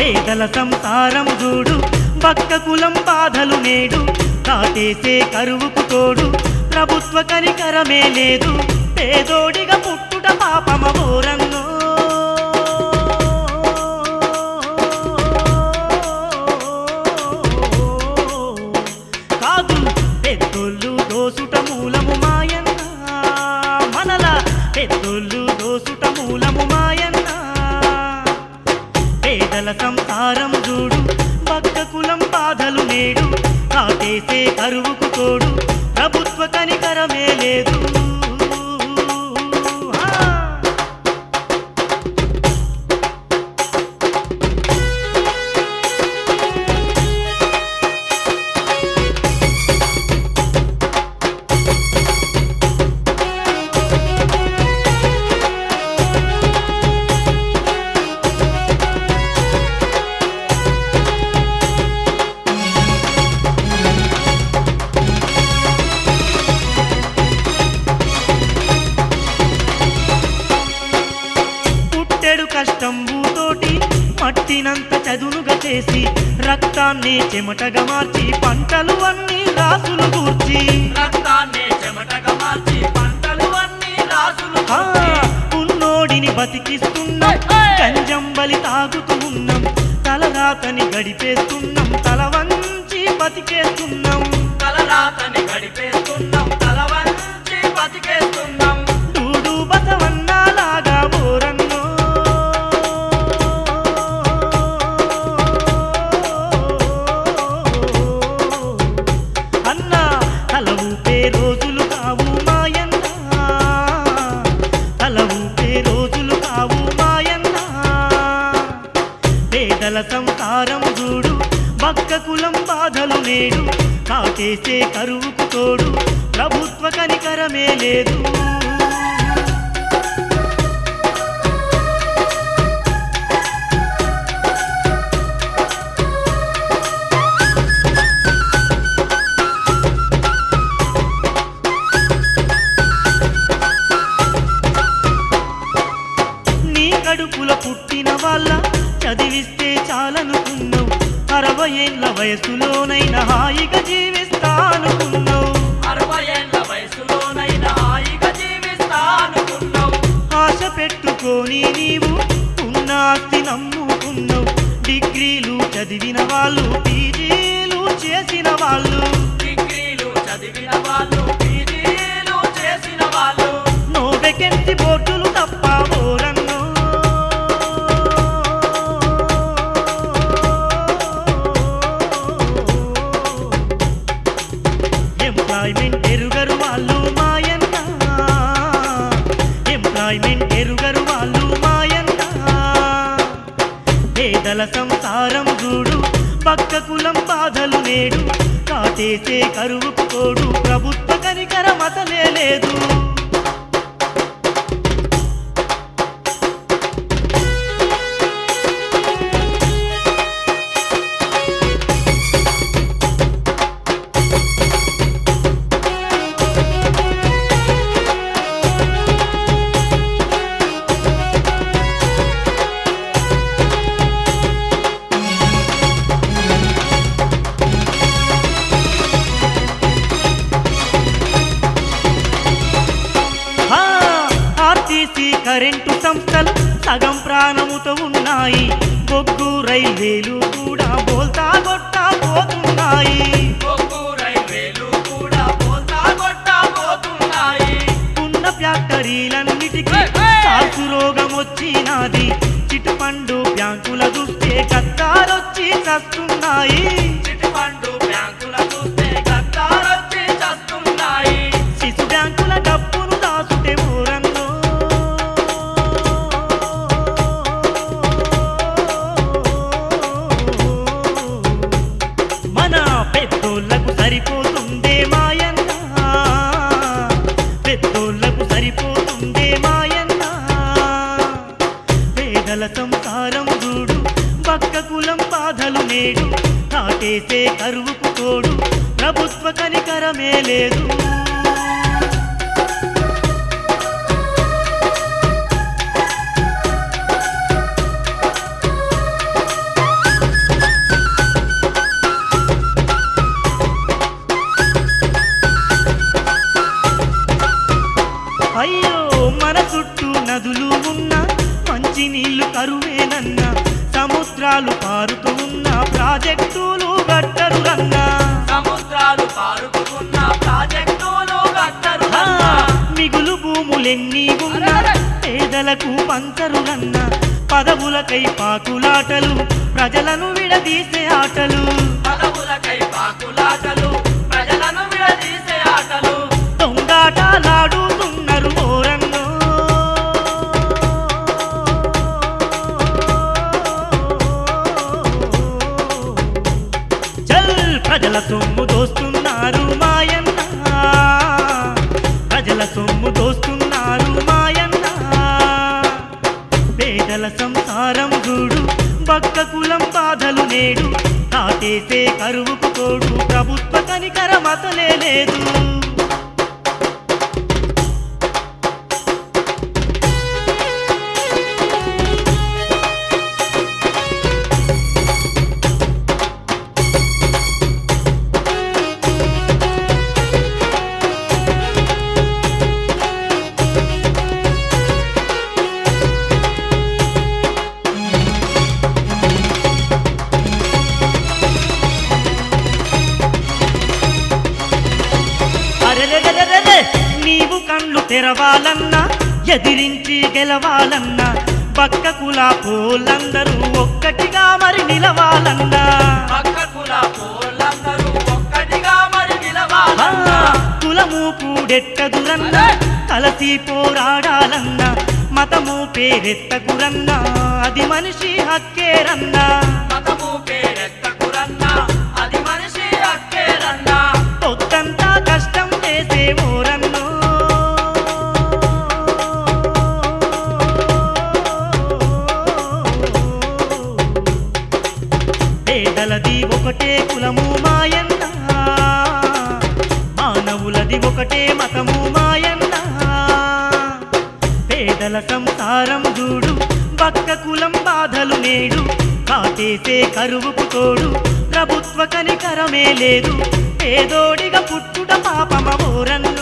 పేదల సంసారం చూడు భక్త కులం బాధలు నేడు కాటేసే కరువుకు తోడు ప్రభుత్వ కనికరమే లేదు పేదోడిగా పుట్టుట పాపమ ఓరన్నో కాదు పెద్దోళ్ళు దోసుట మూలము మాయన్న మనల పెద్దోళ్ళు దోసుట మూలము మాయన్న పేదల సంసారం చూడు భక్త కులం బాధలు నేడు కాటేసే కరువుకు తోడు ప్రభుత్వ కనికరమే లేదు ఆ! పుట్టెడు కష్టంబుతోటి మట్టినంత చదునుగా చేసి రక్తాన్ని చెమటగా మార్చి పంటలు అన్ని రాసులు కూర్చి రక్తాన్ని చెమటగా మార్చి పంటలు అన్ని రాసులు ఆ, ఉన్నోడిని బతికిస్తున్నాం గంజంబలి తాగుతూ ఉన్నాం తలరాతని గడిపేస్తున్నాం తల వంచి బతికేస్తున్నాం తలరాతని గడిపేస్తున్నాం తల వంచి బతికేస్తున్నాం డూడు బసవన్నాలాగా బోరన్నో అన్నా తల ఊపే రోజులు కావు మాయన్న తల ఊపే రోజులు కావు మాయన్న పేదల సంసారం చూడు భక్త కులం బాధలు నేడు కాటేసే కరువుకు తోడు ప్రభుత్వ కనికరమే లేదు నీ కడుపుల పుట్టిన వాళ్ళ చదివిస్తే చాలనుకున్నావు అరవై ఏళ్ళ వయసులోనైనా హాయిగా జీవిస్తానుకున్నావు అరవై ఏళ్ళ వయసులోనైనా హాయిగా జీవిస్తా అనుకున్నావు ఆశ పెట్టుకొని నీవు ఉన్న ఆస్తి నమ్ముకున్నావు డిగ్రీలు చదివిన వాళ్ళు పీజీలు చేసిన వాళ్ళు డిగ్రీలు చదివిన వాళ్ళు పీజీలు చేసిన వాళ్ళు నో వెకెన్సీ బోర్డులు తప్ప ఓరన్నో ఎంప్లాయ్మెంట్ ఎరుగరు వాళ్ళు మాయన్న ఎంప్లాయ్మెంట్ ఎరుగరు వాళ్ళు మాయన్న పేదల సంసారం చూడు పక్క కులం బాధలు నేడు కాటేసే కరువుకు తోడు ప్రభుత్వ కనికరం అసలే లేదు ఆ, ఆర్టీసీ కరెంటు సంస్థలు సగం ప్రాణముతో ఉన్నాయి బొగ్గు రైల్వేలు కూడా బోల్తా కొట్టా పోతున్నాయి బొగ్గు రైల్వేలు కూడా పోతా కొట్టా పోతున్నాయి ఉన్న ఫ్యాక్టరీలన్నిటికీ ఏయ్, ఏయ్! కాసు రోగం వచ్చినది చిటుపండు బ్యాంకుల చూస్తే కత్తారొచ్చి చస్తున్నాయి చిటిపండు బ్యాంకుల చూస్తే గద్దారొచ్చి చస్తున్నాయి శిశు బ్యాంకుల డబ్బును దాచుటే ఊరన్నో మన పెద్దోళ్లకు సరిపోతుందే మాయన్న పెద్దోళ్లకు సరిపోతుందే మాయన్న పేదల సంసారం చూడు భక్త కులం బాధలు నేడు కాటేసే కరువుకు తోడు ప్రభుత్వ కనికరమే లేదు పారుతూ ఉన్న ప్రాజెక్టులు గట్టరు రన్నా సముద్రాలు పారుకున్న ప్రాజెక్టులు కట్టరు ఆ, మిగులు భూములెన్ని ఉన్నా పేదలకు పంచరు రన్నా పదవులకై పాకులాటలు ప్రజలను విడదీసే ఆటలు పదవులకై పాకులాటలు ప్రజలను విడదీసే ఆటలు దొంగాటలాడుతున్నారు ఓరన్నో చల్ ప్రజల సొమ్ము దోస్తున్నారు మాయన్న ప్రజల సొమ్ము దోస్తున్నారు మాయన్న పేదల సంసారం చూడు బక్క కులం బాధలు నేడు కాటేసే కరువుకు తోడు ప్రభుత్వ కనికరమతలే లేదు అరెరెరెరెరె! నీవు కళ్ళు తెరవాలన్నా ఎదిరించి గెలవాలన్నా పక్క కుల పోలందరూ ఒక్కటిగా మరి నిలవాలన్నా పక్క కుల పోలందరూ ఒక్కటిగా మరి ఆ, నిలవాలన్నా కులము కూడెట్టదురన్నా కలసి పోరాడాలన్నా మతము పేరెత్తకురన్నా అది మనిషి హక్కేరన్నా మతము పేరెత్తకురన్నా అది మనిషి అక్కేరన్నా పొద్దంతా కష్టం చేసే ఓరన్నో పేదలది ఒకటే కులము మాయన్న మానవులది ఒకటే మతము మాయన్న పేదల సంసారం చూడు పక్క కులం బాధలు నేడు కాటేసే కరువుకు తోడు ప్రభుత్వ కనికరమే లేదు పేదోడిగా పుట్టుట పాపమ ఓరన్న